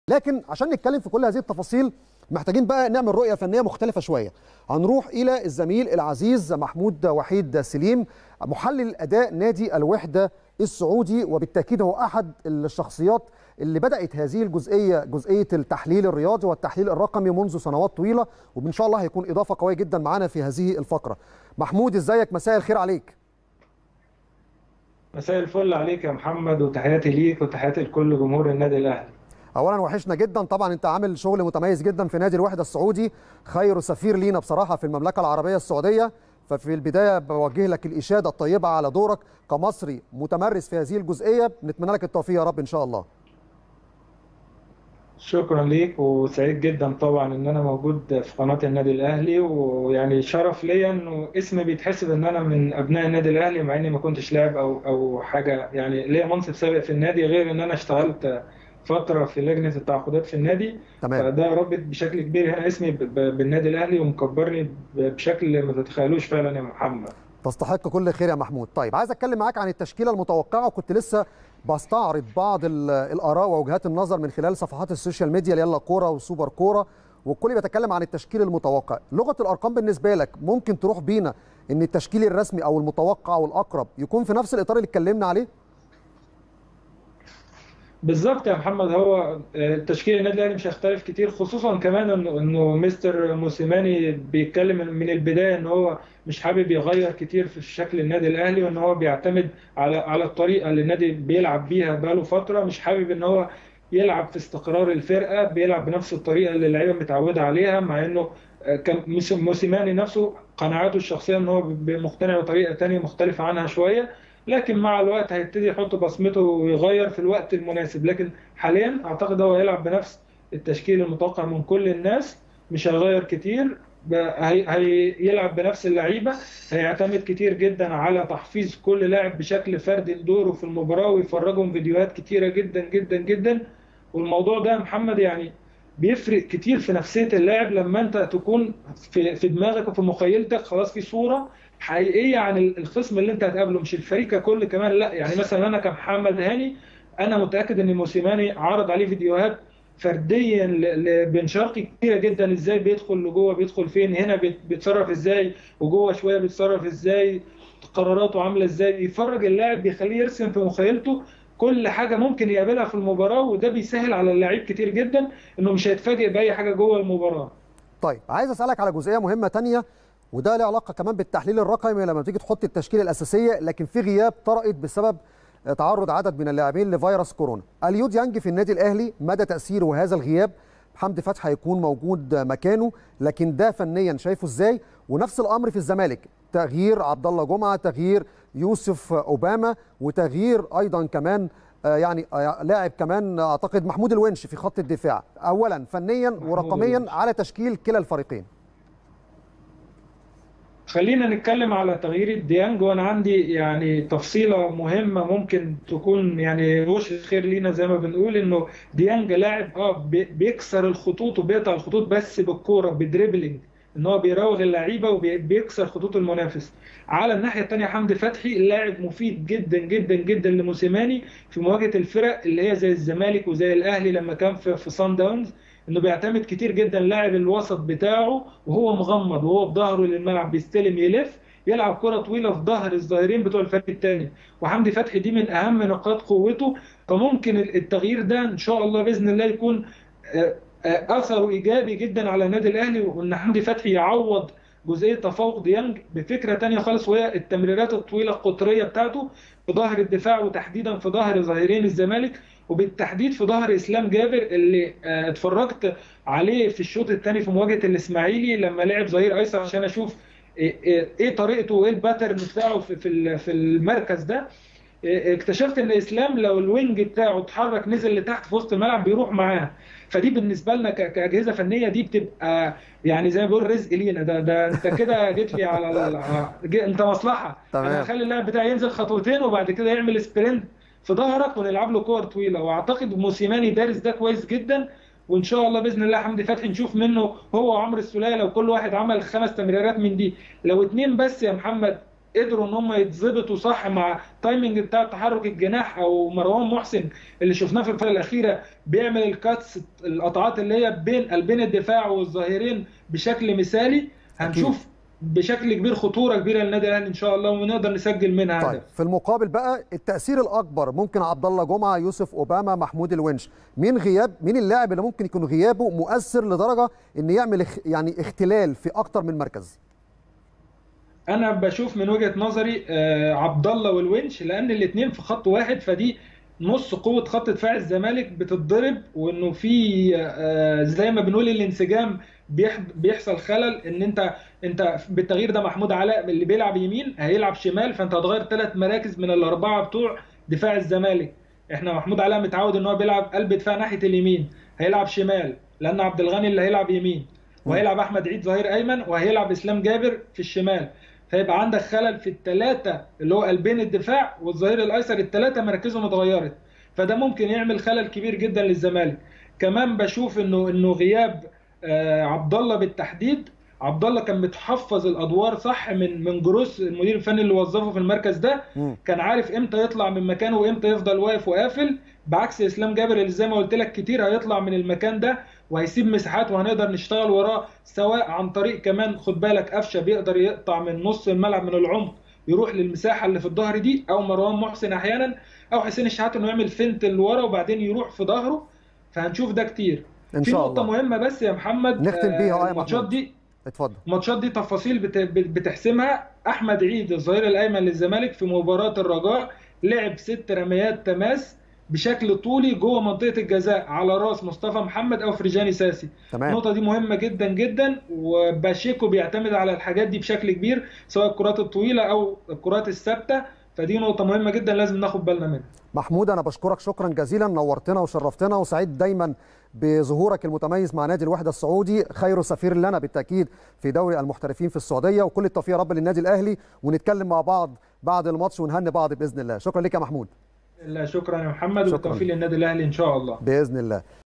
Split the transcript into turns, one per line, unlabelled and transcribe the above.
لكن عشان نتكلم في كل هذه التفاصيل محتاجين بقى نعمل رؤيه فنيه مختلفه شويه هنروح الى الزميل العزيز محمود وحيد سليم محلل اداء نادي الوحده السعودي وبالتاكيد هو احد الشخصيات اللي بدات هذه الجزئيه جزئيه التحليل الرياضي والتحليل الرقمي منذ سنوات طويله وان شاء الله هيكون اضافه قويه جدا معانا في هذه الفقره محمود ازيك مساء الخير عليك
مساء الفل عليك يا محمد وتحياتي ليك وتحياتي لكل جمهور النادي الاهلي
اولا وحشنا جدا طبعا انت عامل شغل متميز جدا في نادي الوحده السعودي خير سفير لينا بصراحه في المملكه العربيه السعوديه ففي البدايه بوجه لك الاشاده الطيبه على دورك كمصري متمرس في هذه الجزئيه بنتمنى لك التوفيق يا رب ان شاء الله
شكرا ليك وسعيد جدا طبعا ان انا موجود في قناه النادي الاهلي ويعني شرف ليا انه اسمي بيتحسب ان انا من ابناء النادي الاهلي مع اني ما كنتش لاعب او او حاجه يعني ليا منصب سابق في النادي غير ان انا اشتغلت فتره في لجنه التعاقدات في النادي
تمام.
فده رابط بشكل كبير هنا اسمي بالنادي الاهلي ومكبرني بشكل ما تتخيلوش فعلا يا محمد
تستحق كل خير يا محمود طيب عايز اتكلم معاك عن التشكيله المتوقعه وكنت لسه بستعرض بعض الاراء ووجهات النظر من خلال صفحات السوشيال ميديا يلا كوره وسوبر كوره والكل بيتكلم عن التشكيل المتوقع لغه الارقام بالنسبه لك ممكن تروح بينا ان التشكيل الرسمي او المتوقع او الاقرب يكون في نفس الاطار اللي اتكلمنا عليه
بالظبط يا محمد هو تشكيل النادي الاهلي مش هيختلف كتير خصوصا كمان انه انه مستر موسيماني بيتكلم من البدايه ان هو مش حابب يغير كتير في شكل النادي الاهلي وان هو بيعتمد على على الطريقه اللي النادي بيلعب بيها بقاله فتره مش حابب ان هو يلعب في استقرار الفرقه بيلعب بنفس الطريقه اللي اللعيبه متعوده عليها مع انه كان موسيماني نفسه قناعاته الشخصيه ان هو مقتنع بطريقه ثانيه مختلفه عنها شويه لكن مع الوقت هيبتدي يحط بصمته ويغير في الوقت المناسب لكن حاليا اعتقد هو هيلعب بنفس التشكيل المتوقع من كل الناس مش هيغير كتير هيلعب بنفس اللعيبه هيعتمد كتير جدا على تحفيظ كل لاعب بشكل فردي لدوره في المباراه ويفرجهم فيديوهات كتيره جدا جدا جدا والموضوع ده يا محمد يعني بيفرق كتير في نفسيه اللاعب لما انت تكون في في دماغك وفي مخيلتك خلاص في صوره حقيقيه عن الخصم اللي انت هتقابله مش الفريق ككل كمان لا يعني مثلا انا كمحمد هاني انا متاكد ان موسيماني عرض عليه فيديوهات فرديا لبن شرقي كتيره جدا ازاي بيدخل لجوه بيدخل فين هنا بيتصرف ازاي وجوه شويه بيتصرف ازاي قراراته عامله ازاي بيفرج اللاعب بيخليه يرسم في مخيلته كل حاجه ممكن يقابلها في المباراه وده بيسهل على اللاعب كتير جدا انه مش هيتفاجئ باي حاجه جوه المباراه
طيب عايز اسالك على جزئيه مهمه ثانيه وده له علاقه كمان بالتحليل الرقمي لما تيجي تحط التشكيله الاساسيه لكن في غياب طرأت بسبب تعرض عدد من اللاعبين لفيروس كورونا اليو ديانج في النادي الاهلي مدى تاثيره هذا الغياب حمدي فتحي هيكون موجود مكانه لكن ده فنيا شايفه ازاي ونفس الامر في الزمالك تغيير عبد الله جمعه تغيير يوسف اوباما وتغيير ايضا كمان يعني لاعب كمان اعتقد محمود الونش في خط الدفاع اولا فنيا ورقميا على تشكيل كلا الفريقين
خلينا نتكلم على تغيير ديانج وانا عندي يعني تفصيله مهمه ممكن تكون يعني وش خير لينا زي ما بنقول انه ديانج لاعب اه بيكسر الخطوط وبيقطع الخطوط بس بالكوره بدريبلينج ان هو بيراوغ اللعيبه وبيكسر خطوط المنافس على الناحيه الثانيه حمدي فتحي لاعب مفيد جدا جدا جدا لموسيماني في مواجهه الفرق اللي هي زي الزمالك وزي الاهلي لما كان في في صن داونز انه بيعتمد كتير جدا لاعب الوسط بتاعه وهو مغمض وهو بظهره للملعب بيستلم يلف يلعب كرة طويلة في ظهر الظاهرين بتوع الفريق الثاني وحمدي فتحي دي من أهم نقاط قوته فممكن التغيير ده إن شاء الله بإذن الله يكون أثره إيجابي جدا على النادي الأهلي وإن حمدي فتحي يعوض جزئية تفوق ديانج بفكرة تانية خالص وهي التمريرات الطويلة القطرية بتاعته في ظهر الدفاع وتحديدا في ظهر ظاهرين الزمالك وبالتحديد في ظهر اسلام جابر اللي اتفرجت عليه في الشوط الثاني في مواجهه الاسماعيلي لما لعب ظهير ايسر عشان اشوف ايه طريقته وايه الباترن بتاعه في في المركز ده اكتشفت ان اسلام لو الوينج بتاعه اتحرك نزل لتحت في وسط الملعب بيروح معاه فدي بالنسبه لنا كاجهزه فنيه دي بتبقى يعني زي ما بيقول رزق لينا ده ده انت كده جيت لي على انت مصلحه انا هخلي اللاعب بتاعي ينزل خطوتين وبعد كده يعمل سبرنت في ظهرك ونلعب له كور طويله واعتقد موسيماني دارس ده كويس جدا وان شاء الله باذن الله حمدي فتحي نشوف منه هو وعمرو السوليه لو كل واحد عمل خمس تمريرات من دي لو اتنين بس يا محمد قدروا ان هم يتظبطوا صح مع التايمنج بتاع تحرك الجناح او مروان محسن اللي شفناه في الفتره الاخيره بيعمل الكاتس القطعات اللي هي بين قلبين الدفاع والظهيرين بشكل مثالي هنشوف بشكل كبير خطوره كبيره للنادي الاهلي ان شاء الله ونقدر نسجل منها
طيب في المقابل بقى التاثير الاكبر ممكن عبد الله جمعه يوسف اوباما محمود الونش مين غياب مين اللاعب اللي ممكن يكون غيابه مؤثر لدرجه ان يعمل يعني اختلال في اكتر من مركز
انا بشوف من وجهه نظري عبد الله والونش لان الاثنين في خط واحد فدي نص قوه خط دفاع الزمالك بتتضرب وانه في زي ما بنقول الانسجام بيحصل خلل ان انت انت بالتغيير ده محمود علاء اللي بيلعب يمين هيلعب شمال فانت هتغير ثلاث مراكز من الاربعه بتوع دفاع الزمالك احنا محمود علاء متعود ان هو بيلعب قلب دفاع ناحيه اليمين هيلعب شمال لان عبد الغني اللي هيلعب يمين وهيلعب احمد عيد ظهير ايمن وهيلعب اسلام جابر في الشمال فيبقى عندك خلل في الثلاثه اللي هو قلبين الدفاع والظهير الايسر الثلاثه مراكزهم اتغيرت فده ممكن يعمل خلل كبير جدا للزمالك كمان بشوف انه انه غياب آه عبد الله بالتحديد عبد الله كان متحفظ الادوار صح من من جروس المدير الفني اللي وظفه في المركز ده م. كان عارف امتى يطلع من مكانه وامتى يفضل واقف وقافل بعكس اسلام جابر اللي زي ما قلت لك كتير هيطلع من المكان ده وهيسيب مساحات وهنقدر نشتغل وراه سواء عن طريق كمان خد بالك قفشه بيقدر يقطع من نص الملعب من العمق يروح للمساحه اللي في الظهر دي او مروان محسن احيانا او حسين الشحات انه يعمل فنت لورا وبعدين يروح في ظهره فهنشوف ده كتير
ان
في
شاء
نقطه
الله.
مهمه بس يا محمد
نختم بيها
الماتشات دي
اتفضل
الماتشات دي تفاصيل بتحسمها احمد عيد الظهير الايمن للزمالك في مباراه الرجاء لعب ست رميات تماس بشكل طولي جوه منطقه الجزاء على راس مصطفى محمد او فرجاني ساسي
تمام.
النقطه دي مهمه جدا جدا وباشيكو بيعتمد على الحاجات دي بشكل كبير سواء الكرات الطويله او الكرات الثابته فدي نقطه مهمه جدا لازم ناخد بالنا منها
محمود انا بشكرك شكرا جزيلا نورتنا وشرفتنا وسعيد دايما بظهورك المتميز مع نادي الوحده السعودي خير سفير لنا بالتاكيد في دوري المحترفين في السعوديه وكل التوفيق يا رب للنادي الاهلي ونتكلم مع بعض بعد الماتش ونهني بعض باذن الله شكرا لك يا محمود
لا شكرا يا محمد والتوفيق للنادي الاهلي ان شاء الله
باذن الله